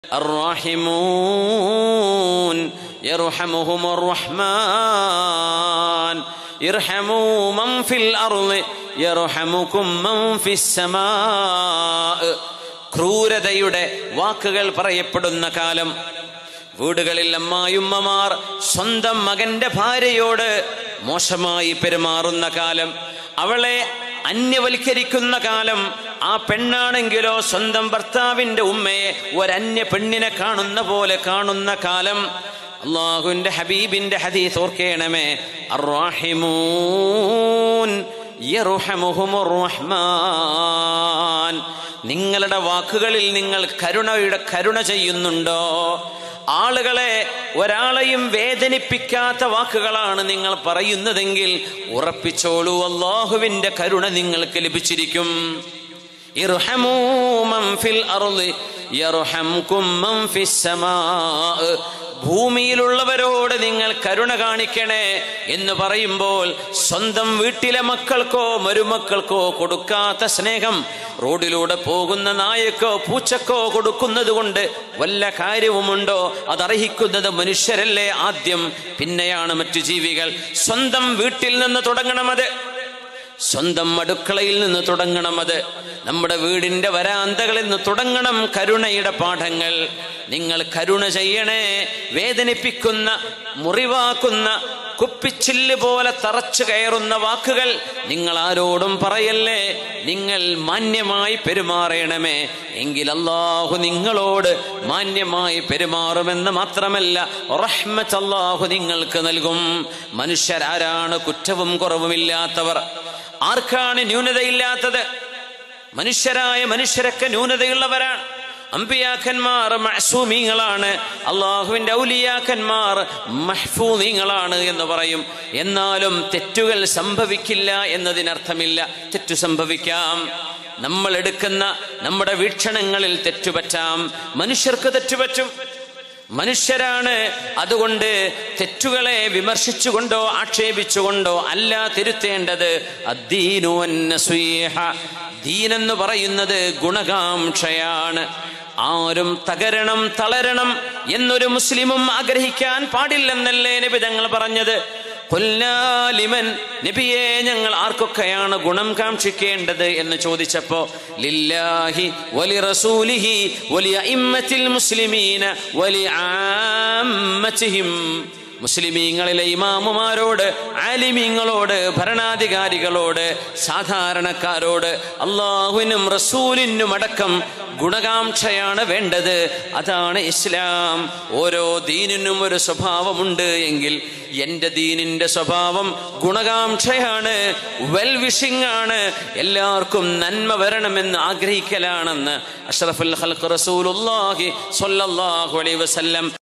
الراحمون يرحمهم الرحمن ارحموا من في الأرض يرحمكم من في السماء ക്രൂരതയുടെ വാക്കുകൾ പറയപ്പെടുന്ന കാലം വീടുകളിൽ അമ്മായുമ്മമാർ സ്വന്തം മകന്റെ ഭാര്യയോട് മോശമായി പെരുമാറുന്ന കാലം അവളെ അന്യവൽക്കരിക്കുന്ന കാലം ആ പെണ്ണാണെങ്കിലോ സ്വന്തം ഭർത്താവിന്റെ ഉമ്മയെ ഒരന്യ പെണ്ണിനെ കാണുന്ന പോലെ കാണുന്ന കാലം അള്ളാഹുവിന്റെ ഹബീബിന്റെ ഹദീസ് ഓർക്കേണമേ അർറാഹിമൂൻ യർഹമുഹുമുർ റഹ്മാൻ നിങ്ങളുടെ വാക്കുകളിൽ നിങ്ങൾ കരുണയുടെ കരുണ ചെയ്യുന്നുണ്ടോ ആളുകളെ ഒരാളെയും വേദനിപ്പിക്കാത്ത വാക്കുകളാണ് നിങ്ങൾ പറയുന്നതെങ്കിൽ ഉറപ്പിച്ചോളൂ അള്ളാഹുവിന്റെ കരുണ നിങ്ങൾക്ക് ലഭിച്ചിരിക്കും ഇർഹമൂ മൻ ഫിൽ അർളി യർഹംകും മൻ ഫിസ് സമാ ഭൂമിയിലുള്ളവരോട് നിങ്ങൾ കരുണ കാണിക്കണേ എന്ന് പറയുമ്പോൾ സ്വന്തം വീട്ടിലെ മക്കൾക്കോ മരുമക്കൾക്കോ കൊടുക്കാത്ത സ്നേഹം റോഡിലൂടെ പോകുന്ന നായക്കോ പൂച്ചക്കോ കൊടുക്കുന്നത് കൊണ്ട് വല്ല കാര്യവുമുണ്ടോ അതർഹിക്കുന്നത് മനുഷ്യരല്ലേ ആദ്യം പിന്നെയാണ് മറ്റു ജീവികൾ സ്വന്തം വീട്ടിൽ നിന്ന് തുടങ്ങണമത് സ്വന്തം അടുക്കളയിൽ നിന്ന് തുടങ്ങണം അത് നമ്മുടെ വീടിന്റെ വരാന്തകളിൽ നിന്ന് തുടങ്ങണം കരുണയുടെ പാഠങ്ങൾ നിങ്ങൾ കരുണ ചെയ്യണേ വേദനിപ്പിക്കുന്ന മുറിവാക്കുന്ന കുപ്പിച്ചില്ല് പോലെ തറച്ചു കയറുന്ന വാക്കുകൾ നിങ്ങൾ ആരോടും പറയല്ലേ നിങ്ങൾ മാന്യമായി പെരുമാറണമേ എങ്കിൽ അള്ളാഹു നിങ്ങളോട് മാന്യമായി പെരുമാറുമെന്ന് മാത്രമല്ല റഹ്മത്ത് അള്ളാഹു നിങ്ങൾക്ക് നൽകും മനുഷ്യരാരാണ് കുറ്റവും കുറവുമില്ലാത്തവർ ആർക്കാണ് ന്യൂനതയില്ലാത്തത് മനുഷ്യരായ മനുഷ്യരൊക്കെ ന്യൂനതയുള്ളവരാണ് അമ്പിയാക്കന്മാർ മഹസൂമീങ്ങളാണ് അള്ളാഹുവിന്റെ ഔലിയാക്കന്മാർ മഹ്ഫൂമീങ്ങളാണ് എന്ന് പറയും എന്നാലും തെറ്റുകൾ സംഭവിക്കില്ല എന്നതിനർത്ഥമില്ല തെറ്റു സംഭവിക്കാം നമ്മൾ എടുക്കുന്ന നമ്മുടെ വീക്ഷണങ്ങളിൽ തെറ്റുപറ്റാം മനുഷ്യർക്ക് തെറ്റുപറ്റും മനുഷ്യരാണ് അതുകൊണ്ട് തെറ്റുകളെ വിമർശിച്ചുകൊണ്ടോ ആക്ഷേപിച്ചുകൊണ്ടോ അല്ല തിരുത്തേണ്ടത് അദ്ദീനു അന്നസീഹ ദീനെന്ന് പറയുന്നത് ഗുണകാംക്ഷയാണ് ആരും തകരണം തളരണം എന്നൊരു മുസ്ലിമും ആഗ്രഹിക്കാൻ പാടില്ലെന്നല്ലേ നബിതങ്ങൾ പറഞ്ഞത് കൊല്ലാലിമൻ നബിയെ ഞങ്ങൾ ആർക്കൊക്കെയാണ് ഗുണം കാക്ഷിക്കേണ്ടത് എന്ന് ചോദിച്ചപ്പോ ലില്ലാഹി വലി റസൂലിഹി വലിയ ഇമ്മത്തിൽ മുസ്ലിമീന വലിയ ആമ്മത്തിഹിം മുസ്ലിമീങ്ങളിലെ ഇമാമുമാരോട് ആലിമീങ്ങളോട് ഭരണാധികാരികളോട് സാധാരണക്കാരോട് അള്ളാഹുവിനും റസൂലിനും അടക്കം ഗുണകാംക്ഷയാണ് വേണ്ടത് അതാണ് ഇസ്ലാം ഓരോ ദീനിനും ഒരു സ്വഭാവമുണ്ട് എങ്കിൽ എൻ്റെ ദീനിന്റെ സ്വഭാവം ഗുണകാംക്ഷയാണ് വെൽ വിഷിംഗ് ആണ് എല്ലാവർക്കും നന്മ വരണമെന്ന് ആഗ്രഹിക്കലാണെന്ന് അഷ്റഫുൽ ഖൽഖ് റസൂലുള്ളാഹി സ്വല്ലല്ലാഹു അലൈഹി വസല്ലം